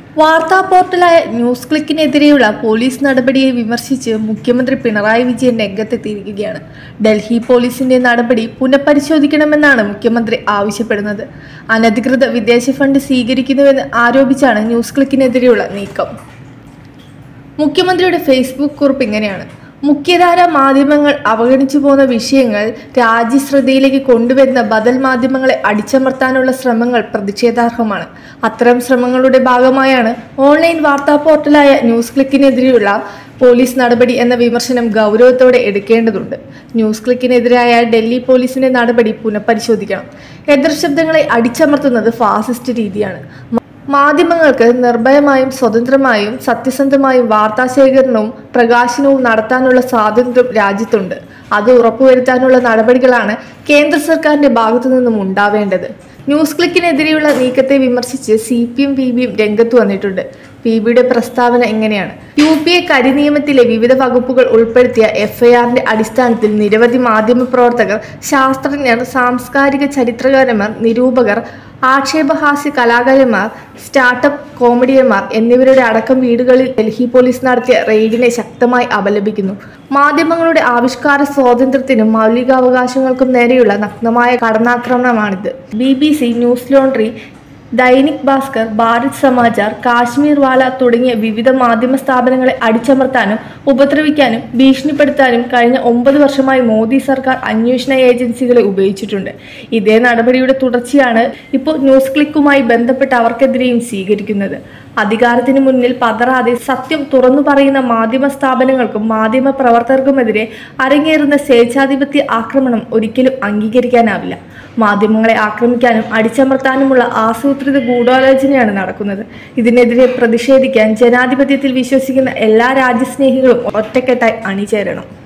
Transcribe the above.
വാർത്താ പോർട്ടലായ news ക്ലിക്കിനെതിരെയുള്ള police നടപടിയെ വിമർശിച്ച് മുഖ്യമന്ത്രി പിണറായി വിജയൻ രംഗത്തെത്തിയിരിക്കുകയാണ് ഡൽഹി പോലീസിന്റെ നടപടി പുനഃപരിശോധിക്കണമെന്നാണ് മുഖ്യമന്ത്രി ആവശ്യപ്പെടുന്നത് അനധികൃത വിദേശ ഫണ്ട് സ്വീകരിക്കുന്നുവെന്ന് ആരോപിച്ചാണ് ന്യൂസ് ക്ലിക്കിനെതിരെയുള്ള നീക്കം മുഖ്യമന്ത്രിയുടെ ഫേസ്ബുക്ക് കുറിപ്പ് ഇങ്ങനെയാണ് മുഖ്യധാര മാധ്യമങ്ങൾ അവഗണിച്ചു പോകുന്ന വിഷയങ്ങൾ രാജ്യശ്രദ്ധയിലേക്ക് കൊണ്ടുവരുന്ന ബദൽ മാധ്യമങ്ങളെ അടിച്ചമർത്താനുള്ള ശ്രമങ്ങൾ പ്രതിഷേധാർഹമാണ് അത്തരം ശ്രമങ്ങളുടെ ഭാഗമായാണ് ഓൺലൈൻ വാർത്താ പോർട്ടലായ ന്യൂസ് ക്ലിക്കിനെതിരെയുള്ള പോലീസ് നടപടി എന്ന വിമർശനം ഗൗരവത്തോടെ എടുക്കേണ്ടതുണ്ട് ന്യൂസ് ക്ലിക്കിനെതിരായ ഡൽഹി പോലീസിന്റെ നടപടി പുനഃപരിശോധിക്കണം എതിർശബ്ദങ്ങളെ അടിച്ചമർത്തുന്നത് ഫാസിസ്റ്റ് രീതിയാണ് മാധ്യമങ്ങൾക്ക് നിർഭയമായും സ്വതന്ത്രമായും സത്യസന്ധമായും വാർത്താശേഖരണവും പ്രകാശനവും നടത്താനുള്ള സ്വാതന്ത്ര്യം രാജ്യത്തുണ്ട് അത് ഉറപ്പുവരുത്താനുള്ള നടപടികളാണ് കേന്ദ്ര സർക്കാരിന്റെ ഭാഗത്തു നിന്നും ഉണ്ടാവേണ്ടത് ന്യൂസ് ക്ലിക്കിനെതിരെയുള്ള നീക്കത്തെ വിമർശിച്ച് സി പി എം പി ബിയും രംഗത്ത് വന്നിട്ടുണ്ട് പി ബിയുടെ പ്രസ്താവന എങ്ങനെയാണ് യു പി എ കരിനിയമത്തിലെ വിവിധ വകുപ്പുകൾ ഉൾപ്പെടുത്തിയ എഫ്ഐആറിന്റെ അടിസ്ഥാനത്തിൽ നിരവധി മാധ്യമപ്രവർത്തകർ ശാസ്ത്രജ്ഞർ സാംസ്കാരിക ചരിത്രകാരന്മാർ നിരൂപകർ ആക്ഷേപഹാസ്യ കലാകാരന്മാർ സ്റ്റാർട്ടപ്പ് കോമഡിയന്മാർ എന്നിവരുടെ അടക്കം വീടുകളിൽ ഡൽഹി പോലീസ് നടത്തിയ റെയ്ഡിനെ ശക്തമായി അപലപിക്കുന്നു മാധ്യമങ്ങളുടെ ആവിഷ്കാര സ്വാതന്ത്ര്യത്തിനും മൗലികാവകാശങ്ങൾക്കും നേരെയുള്ള നഗ്നമായ കടന്നാക്രമണമാണിത് B B C Newslaundry Dainik Bhaskar Bharat Samachar Kashmir Wala തുടങ്ങിയ വിവിധ മാധ്യമ സ്ഥാപനങ്ങളെ അടിച്ചമർത്താനും ഉപദ്രവിക്കാനും ഭീഷണിപ്പെടുത്താനും കഴിഞ്ഞ ഒമ്പത് വർഷമായി മോദി സർക്കാർ അന്വേഷണ ഏജൻസികളെ ഉപയോഗിച്ചിട്ടുണ്ട് ഇതേ നടപടിയുടെ തുടർച്ചയാണ് ഇപ്പോൾ ന്യൂസ് ക്ലിക്കുമായി ബന്ധപ്പെട്ട് അവർക്കെതിരെയും സ്വീകരിക്കുന്നത് അധികാരത്തിന് മുന്നിൽ പതറാതെ സത്യം തുറന്നു പറയുന്ന മാധ്യമ സ്ഥാപനങ്ങൾക്കും മാധ്യമ പ്രവർത്തകർക്കുമെതിരെ അരങ്ങേറുന്ന സ്വേച്ഛാധിപത്യ ആക്രമണം ഒരിക്കലും അംഗീകരിക്കാനാവില്ല മാധ്യമങ്ങളെ ആക്രമിക്കാനും അടിച്ചമർത്താനുമുള്ള ആസൂത്രിത ഗൂഢാലോചനയാണ് നടക്കുന്നത് ഇതിനെതിരെ പ്രതിഷേധിക്കാൻ ജനാധിപത്യത്തിൽ വിശ്വസിക്കുന്ന എല്ലാ രാജ്യസ്നേഹികളും ഒറ്റക്കെട്ടായി അണിചേരണം